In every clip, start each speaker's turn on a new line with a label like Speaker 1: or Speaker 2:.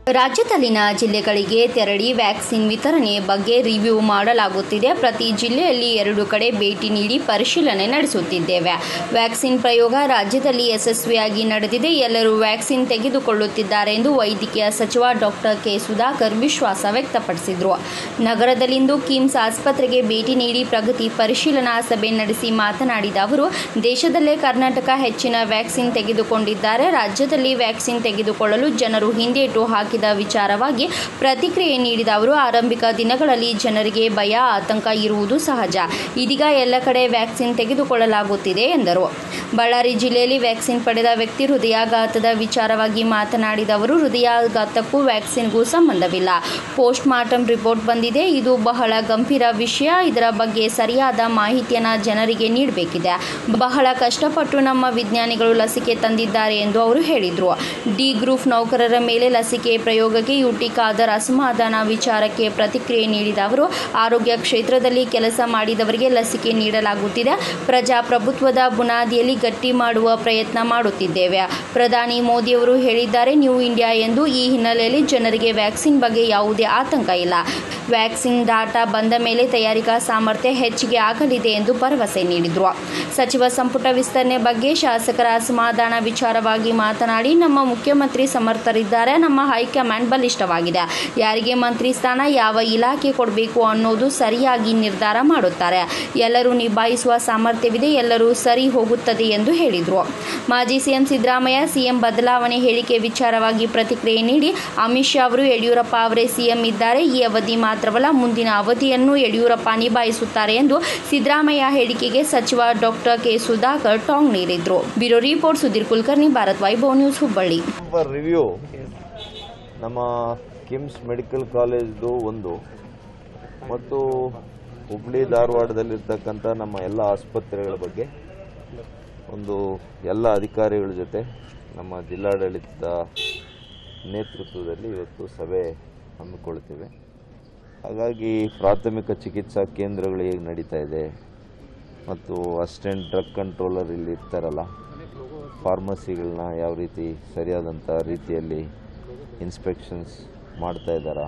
Speaker 1: ರಾಜ್ಯದಲ್ಲಿನ ಜಿಲ್ಲೆಗಳಿಗೆ ತೆರಳಿ ವ್ಯಾಕ್ಸಿನ್ ವಿತರಣೆ ಬಗ್ಗೆ ರಿವ್ಯೂ ಮಾಡಲಾಗುತ್ತಿದೆ ಪ್ರತಿ ಜಿಲ್ಲೆಯಲ್ಲಿ ಎರಡು ಕಡೆ ಭೇಟಿ ನೀಡಿ ಪರಿಶೀಲನೆ ನಡೆಸುತ್ತಿದ್ದೇವೆ ವ್ಯಾಕ್ಸಿನ್ ಪ್ರಯೋಗ ರಾಜ್ಯದಲ್ಲಿ ಯಶಸ್ವಿಯಾಗಿ ನಡೆದಿದೆ ಎಲ್ಲರೂ ವ್ಯಾಕ್ಸಿನ್ ತೆಗೆದುಕೊಳ್ಳುತ್ತಿದ್ದಾರೆ ಎಂದು ವೈದ್ಯಕೀಯ ಸಚಿವ ಡಾಕ್ಟರ್ ಕೆ ಸುಧಾಕರ್ ವಿಶ್ವಾಸ ವ್ಯಕ್ತಪಡಿಸಿದರು ನಗರದಲ್ಲಿಂದು ಕಿಮ್ಸ್ ಆಸ್ಪತ್ರೆಗೆ ಭೇಟಿ ನೀಡಿ ಪ್ರಗತಿ ಪರಿಶೀಲನಾ ಸಭೆ ನಡೆಸಿ ಮಾತನಾಡಿದ ಅವರು ದೇಶದಲ್ಲೇ ಕರ್ನಾಟಕ ಹೆಚ್ಚಿನ ವ್ಯಾಕ್ಸಿನ್ ತೆಗೆದುಕೊಂಡಿದ್ದಾರೆ ರಾಜ್ಯದಲ್ಲಿ ವ್ಯಾಕ್ಸಿನ್ ತೆಗೆದುಕೊಳ್ಳಲು ಜನರು ಹಿಂದೇಟು ಹಾಕಿದ ವಿಚಾರವಾಗಿ ಪ್ರತಿಕ್ರಿಯೆ ನೀಡಿದ ಅವರು ಆರಂಭಿಕ ದಿನಗಳಲ್ಲಿ ಜನರಿಗೆ ಭಯ ಆತಂಕ ಇರುವುದು ಸಹಜ ಇದೀಗ ಎಲ್ಲ ಕಡೆ ವ್ಯಾಕ್ಸಿನ್ ತೆಗೆದುಕೊಳ್ಳಲಾಗುತ್ತಿದೆ ಎಂದರು ಬಳ್ಳಾರಿ ಜಿಲ್ಲೆಯಲ್ಲಿ ವ್ಯಾಕ್ಸಿನ್ ಪಡೆದ ವ್ಯಕ್ತಿ ಹೃದಯಾಘಾತದ ವಿಚಾರವಾಗಿ ಮಾತನಾಡಿದ ಅವರು ಹೃದಯಾಘಾತಕ್ಕೂ ವ್ಯಾಕ್ಸಿನ್ಗೂ ಸಂಬಂಧವಿಲ್ಲ ಪೋಸ್ಟ್ ಮಾರ್ಟಮ್ ರಿಪೋರ್ಟ್ ಬಂದಿದೆ ಇದು ಬಹಳ ಗಂಭೀರ ವಿಷಯ ಇದರ ಬಗ್ಗೆ ಸರಿಯಾದ ಮಾಹಿತಿಯನ್ನು ಜನರಿಗೆ ನೀಡಬೇಕಿದೆ ಬಹಳ ಕಷ್ಟಪಟ್ಟು ನಮ್ಮ ವಿಜ್ಞಾನಿಗಳು ಲಸಿಕೆ ತಂದಿದ್ದಾರೆ ಎಂದು ಅವರು ಹೇಳಿದರು ಡಿ ಗ್ರೂಪ್ ನೌಕರರ ಮೇಲೆ ಲಸಿಕೆ ಪ್ರಯೋಗಕ್ಕೆ ಯುಟಿ ಖಾದರ್ ಅಸಮಾಧಾನ ವಿಚಾರಕ್ಕೆ ಪ್ರತಿಕ್ರಿಯೆ ನೀಡಿದ ಅವರು ಆರೋಗ್ಯ ಕ್ಷೇತ್ರದಲ್ಲಿ ಕೆಲಸ ಮಾಡಿದವರಿಗೆ ಲಸಿಕೆ ನೀಡಲಾಗುತ್ತಿದೆ ಪ್ರಜಾಪ್ರಭುತ್ವದ ಬುನಾದಿಯಲ್ಲಿ ಗಟ್ಟಿ ಮಾಡುವ ಪ್ರಯತ್ನ ಮಾಡುತ್ತಿದ್ದೇವೆ ಪ್ರಧಾನಿ ಮೋದಿಯವರು ಹೇಳಿದ್ದಾರೆ ನ್ಯೂ ಇಂಡಿಯಾ ಎಂದು ಈ ಹಿನ್ನೆಲೆಯಲ್ಲಿ ಜನರಿಗೆ ವ್ಯಾಕ್ಸಿನ್ ಬಗ್ಗೆ ಯಾವುದೇ ಆತಂಕ ಇಲ್ಲ ವ್ಯಾಕ್ಸಿನ್ ಡಾಟಾ ಬಂದ ಮೇಲೆ ತಯಾರಿಕಾ ಸಾಮರ್ಥ್ಯ ಹೆಚ್ಚಿಗೆ ಆಗಲಿದೆ ಎಂದು ಭರವಸೆ ನೀಡಿದರು ಸಚಿವ ಸಂಪುಟ ವಿಸ್ತರಣೆ ಬಗ್ಗೆ ಶಾಸಕರ ಅಸಮಾಧಾನ ವಿಚಾರವಾಗಿ ಮಾತನಾಡಿ ನಮ್ಮ ಮುಖ್ಯಮಂತ್ರಿ ಸಮರ್ಥರಿದ್ದಾರೆ ನಮ್ಮ ಹೈಕಮಾಂಡ್ ಬಲಿಷ್ಠವಾಗಿದೆ ಯಾರಿಗೆ ಮಂತ್ರಿ ಸ್ಥಾನ ಯಾವ ಇಲಾಖೆ ಕೊಡಬೇಕು ಅನ್ನೋದು ಸರಿಯಾಗಿ ನಿರ್ಧಾರ ಮಾಡುತ್ತಾರೆ ಎಲ್ಲರೂ ನಿಭಾಯಿಸುವ ಸಾಮರ್ಥ್ಯವಿದೆ ಎಲ್ಲರೂ ಸರಿ ಹೋಗುತ್ತದೆ ಎಂದು ಹೇಳಿದರು ಮಾಜಿ ಸಿಎಂ ಸಿದ್ದರಾಮಯ್ಯ ಸಿಎಂ ಬದಲಾವಣೆ ಹೇಳಿಕೆ ವಿಚಾರವಾಗಿ ಪ್ರತಿಕ್ರಿಯೆ ನೀಡಿ ಅಮಿತ್ ಶಾ ಅವರು ಯಡಿಯೂರಪ್ಪ ಅವರೇ ಸಿಎಂ ಇದ್ದಾರೆ ಈ ಅವಧಿ ಮಾತ್ರವಲ್ಲ ಮುಂದಿನ ಅವಧಿಯನ್ನು ಯಡಿಯೂರಪ್ಪ ನಿಭಾಯಿಸುತ್ತಾರೆ ಎಂದು ಸಿದ್ದರಾಮಯ್ಯ ಹೇಳಿಕೆಗೆ ಸಚಿವ ಡಾಕ್ಟರ್ ಕೆ ಸುಧಾಕರ್ ಟಾಂಗ್ ನೀಡಿದ್ರು bureau report Sudhir Kulkarni Bharat Vaibhav news Hubballi
Speaker 2: for review ನಮ್ಮ ಕಿಮ್ಸ್ ಮೆಡಿಕಲ್ ಕಾಲೇಜ್ದು ಒಂದು ಮತ್ತು ಹುಬ್ಳಿ ಧಾರವಾಡದಲ್ಲಿರ್ತಕ್ಕಂಥ ನಮ್ಮ ಎಲ್ಲ ಆಸ್ಪತ್ರೆಗಳ ಬಗ್ಗೆ ಒಂದು ಎಲ್ಲ ಅಧಿಕಾರಿಗಳ ಜೊತೆ ನಮ್ಮ ಜಿಲ್ಲಾಡಳಿತದ ನೇತೃತ್ವದಲ್ಲಿ ಇವತ್ತು ಸಭೆ ಹಮ್ಮಿಕೊಳ್ತೇವೆ ಹಾಗಾಗಿ ಪ್ರಾಥಮಿಕ ಚಿಕಿತ್ಸಾ ಕೇಂದ್ರಗಳು ಹೇಗೆ ನಡೀತಾ ಇದೆ ಮತ್ತು ಅಸಿಸ್ಟೆಂಟ್ ಡ್ರಗ್ ಕಂಟ್ರೋಲರ್ ಇಲ್ಲಿ ಇರ್ತಾರಲ್ಲ ಫಾರ್ಮಸಿಗಳನ್ನ ಯಾವ ರೀತಿ ಸರಿಯಾದಂಥ ರೀತಿಯಲ್ಲಿ ಇನ್ಸ್ಪೆಕ್ಷನ್ಸ್ ಮಾಡ್ತಾ ಇದ್ದಾರಾ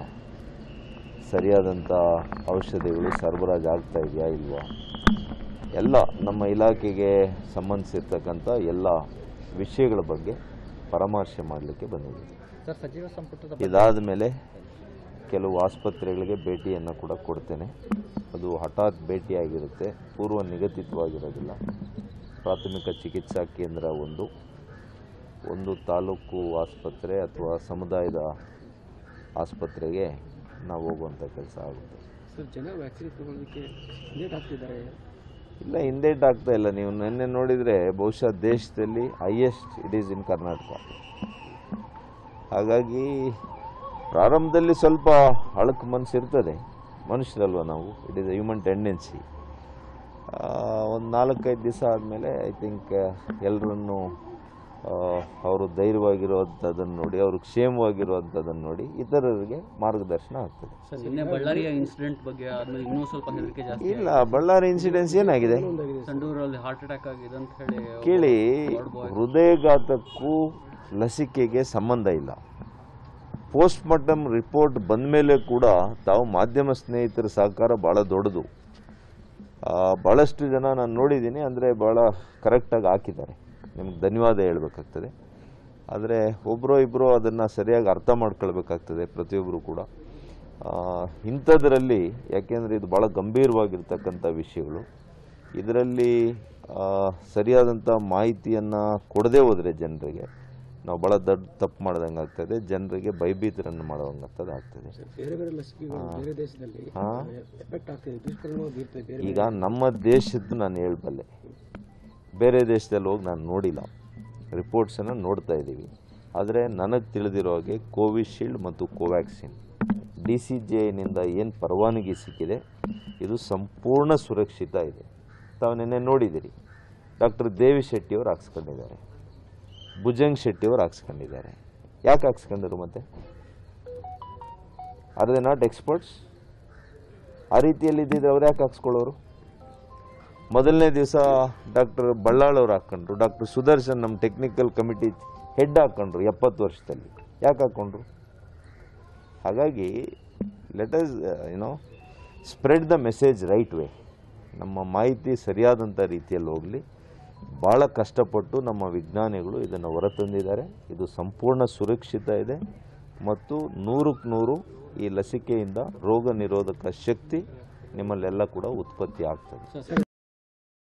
Speaker 2: ಸರಿಯಾದಂಥ ಔಷಧಿಗಳು ಸರಬರಾಜು ಆಗ್ತಾ ಇದೆಯಾ ಇಲ್ವಾ ಎಲ್ಲ ನಮ್ಮ ಇಲಾಖೆಗೆ ಸಂಬಂಧಿಸಿರ್ತಕ್ಕಂಥ ಎಲ್ಲ ವಿಷಯಗಳ ಬಗ್ಗೆ ಪರಾಮರ್ಶೆ ಮಾಡಲಿಕ್ಕೆ ಬಂದಿದ್ದೀವಿ
Speaker 3: ಸರ್ ಸಚಿವ ಸಂಪುಟದ
Speaker 2: ಇದಾದ ಮೇಲೆ ಕೆಲವು ಆಸ್ಪತ್ರೆಗಳಿಗೆ ಭೇಟಿಯನ್ನು ಕೂಡ ಕೊಡ್ತೇನೆ ಅದು ಹಠಾತ್ ಭೇಟಿಯಾಗಿರುತ್ತೆ ಪೂರ್ವ ನಿಗದಿತವಾಗಿರೋದಿಲ್ಲ ಪ್ರಾಥಮಿಕ ಚಿಕಿತ್ಸಾ ಕೇಂದ್ರ ಒಂದು ಒಂದು ತಾಲೂಕು ಆಸ್ಪತ್ರೆ ಅಥವಾ ಸಮುದಾಯದ ಆಸ್ಪತ್ರೆಗೆ ನಾವು ಹೋಗುವಂಥ ಕೆಲಸ ಆಗುತ್ತೆ
Speaker 3: ಸರ್ ಜನ ವ್ಯಾಕ್ಸಿನ್ ತಗೊಳ್ಳೋದಕ್ಕೆ ಲೇಟ್ ಆಗ್ತಿದ್ದಾರೆ
Speaker 2: ಇಲ್ಲ ಹಿಂದೇಟ್ ಆಗ್ತಾ ಇಲ್ಲ ನೀವು ನಿನ್ನೆ ನೋಡಿದರೆ ಬಹುಶಃ ದೇಶದಲ್ಲಿ highest it is in Karnataka ಹಾಗಾಗಿ ಪ್ರಾರಂಭದಲ್ಲಿ ಸ್ವಲ್ಪ ಅಳಕು ಮನಸ್ಸು ಇರ್ತದೆ ಮನುಷ್ಯರಲ್ವ ನಾವು ಇಟ್ ಈಸ್ ಹ್ಯೂಮನ್ ಟೆಂಡೆನ್ಸಿ ಒಂದು ನಾಲ್ಕೈದು ದಿವಸ ಆದಮೇಲೆ ಐ ಥಿಂಕ್ ಎಲ್ಲರನ್ನು ಅವರು ಧೈರ್ಯವಾಗಿರುವಂಥದ್ದನ್ನು ನೋಡಿ ಅವರು ಕ್ಷೇಮವಾಗಿರುವಂಥದ್ದನ್ನು ನೋಡಿ ಇತರರಿಗೆ ಮಾರ್ಗದರ್ಶನ ಆಗ್ತದೆ
Speaker 4: ಸರ್ ನಿನ್ನೆ ಬಳ್ಳಾರಿಯ ಇನ್ಸಿಡೆಂಟ್ ಬಗ್ಗೆ ಆದ್ಮೇಲೆ ಇನ್ನೂ ಸ್ವಲ್ಪ ಹೆದರಿಕೆ ಜಾಸ್ತಿ
Speaker 2: ಇಲ್ಲ ಬಳ್ಳಾರಿ ಇನ್ಸಿಡೆನ್ಸ್ ಏನಾಗಿದೆ
Speaker 4: ಸಂಡೂರಲ್ಲಿ ಹಾರ್ಟ್ ಅಟ್ಯಾಕ್ ಆಗಿದೆ ಅಂತ ಹೇಳಿ
Speaker 2: ಕೇಳಿ ಹೃದಯಘಾತಕ್ಕೂ ಲಸಿಕೆಗೆ ಸಂಬಂಧ ಇಲ್ಲ ಪೋಸ್ಟ್ ಮಾರ್ಟಮ್ ರಿಪೋರ್ಟ್ ಬಂದ ಮೇಲೆ ಕೂಡ ತಾವು ಮಾಧ್ಯಮ ಸ್ನೇಹಿತರ ಸಹಕಾರ ಭಾಳ ದೊಡ್ಡದು ಆ, ಭಾಳಷ್ಟು ಜನ ನಾನು ನೋಡಿದ್ದೀನಿ ಅಂದರೆ ಭಾಳ ಕರೆಕ್ಟಾಗಿ ಹಾಕಿದ್ದಾರೆ ನಿಮ್ಗೆ ಧನ್ಯವಾದ ಹೇಳಬೇಕಾಗ್ತದೆ ಆದರೆ ಒಬ್ಬರೋ ಇಬ್ಬರೋ ಅದನ್ನು ಸರಿಯಾಗಿ ಅರ್ಥ ಮಾಡ್ಕೊಳ್ಬೇಕಾಗ್ತದೆ ಪ್ರತಿಯೊಬ್ಬರು ಕೂಡ ಆ, ಇಂಥದ್ರಲ್ಲಿ ಯಾಕೆಂದರೆ ಇದು ಭಾಳ ಗಂಭೀರವಾಗಿರ್ತಕ್ಕಂಥ ವಿಷಯಗಳು ಇದರಲ್ಲಿ ಆ, ಸರಿಯಾದಂಥ ಮಾಹಿತಿಯನ್ನು ಕೊಡದೇ ಹೋದರೆ ಜನರಿಗೆ ನಾವು ಭಾಳ ದೊಡ್ಡ ತಪ್ಪು ಮಾಡ್ದಂಗೆ ಆಗ್ತದೆ ಜನರಿಗೆ ಭಯಭೀತರನ್ನು ಮಾಡುವಂಗೆ ಆಗ್ತದೆ
Speaker 3: ಬೇರೆ ಬೇರೆ ಲಸಿಕೆಗಳು ಬೇರೆ ದೇಶದಲ್ಲಿ
Speaker 2: ಹಾಂ
Speaker 3: ಎಫೆಕ್ಟ್ ಆಗ್ತಿದೆ ದುಷ್ಪರಿಣಾಮ ಬೀರ್ತದೆ ಬೇರೆ
Speaker 2: ಈಗ ನಮ್ಮ ದೇಶದ್ದು ನಾನು ಹೇಳಬಲ್ಲೆ ಬೇರೆ ದೇಶದಲ್ಲಿ ಹೋಗಿ ನಾನು ನೋಡಿಲ್ಲ ರಿಪೋರ್ಟ್ಸನ್ನು ನೋಡ್ತಾ ಇದ್ದೀವಿ ಆದರೆ ನನಗೆ ತಿಳಿದಿರೋ ಹಾಗೆ ಕೋವಿಶೀಲ್ಡ್ ಮತ್ತು ಕೋವ್ಯಾಕ್ಸಿನ್ ಡಿ ಸಿ ಜೆ ಐನಿಂದ ಏನು ಪರವಾನಗಿ ಸಿಕ್ಕಿದೆ ಇದು ಸಂಪೂರ್ಣ ಸುರಕ್ಷಿತ ಇದೆ ತಾವು ನಿನ್ನೆ ನೋಡಿದ್ದೀರಿ ಡಾಕ್ಟರ್ ದೇವಿ ಶೆಟ್ಟಿಯವರು ಹಾಕ್ಸ್ಕೊಂಡಿದ್ದಾರೆ ಭುಜಂಗ್ ಶೆಟ್ಟಿಯವರು ಹಾಕ್ಸ್ಕೊಂಡಿದ್ದಾರೆ ಯಾಕೆ ಹಾಕ್ಸ್ಕೊಂಡರು ಮತ್ತೆ ಆರ್ ದೇ ನಾಟ್ ಎಕ್ಸ್ಪರ್ಟ್ಸ್ ಆ ರೀತಿಯಲ್ಲಿ ಇದ್ದಿದ್ರೆ ಅವ್ರು ಯಾಕೆ ಹಾಕ್ಸ್ಕೊಳ್ಳೋರು ಮೊದಲನೇ ದಿವಸ ಡಾಕ್ಟರ್ ಬಳ್ಳಾಳ್ ಅವ್ರು ಹಾಕ್ಕೊಂಡ್ರು ಡಾಕ್ಟರ್ ಸುದರ್ಶನ್ ನಮ್ಮ ಟೆಕ್ನಿಕಲ್ ಕಮಿಟಿ ಹೆಡ್ ಹಾಕ್ಕೊಂಡ್ರು ಎಪ್ಪತ್ತು ವರ್ಷದಲ್ಲಿ ಯಾಕೆ ಹಾಕ್ಕೊಂಡ್ರು ಹಾಗಾಗಿ let us you know spread the message right way ನಮ್ಮ ಮಾಹಿತಿ ಸರಿಯಾದಂಥ ರೀತಿಯಲ್ಲಿ ಹೋಗಲಿ ಭಾಳ ಕಷ್ಟಪಟ್ಟು ನಮ್ಮ ವಿಜ್ಞಾನಿಗಳು ಇದನ್ನು ಹೊರತಂದಿದ್ದಾರೆ ಇದು ಸಂಪೂರ್ಣ ಸುರಕ್ಷಿತ ಇದೆ ಮತ್ತು ನೂರಕ್ಕೆ ನೂರು ಈ ಲಸಿಕೆಯಿಂದ ರೋಗ ನಿರೋಧಕ ಶಕ್ತಿ ನಿಮ್ಮಲ್ಲೆಲ್ಲ ಕೂಡ ಉತ್ಪತ್ತಿ ಆಗ್ತದೆ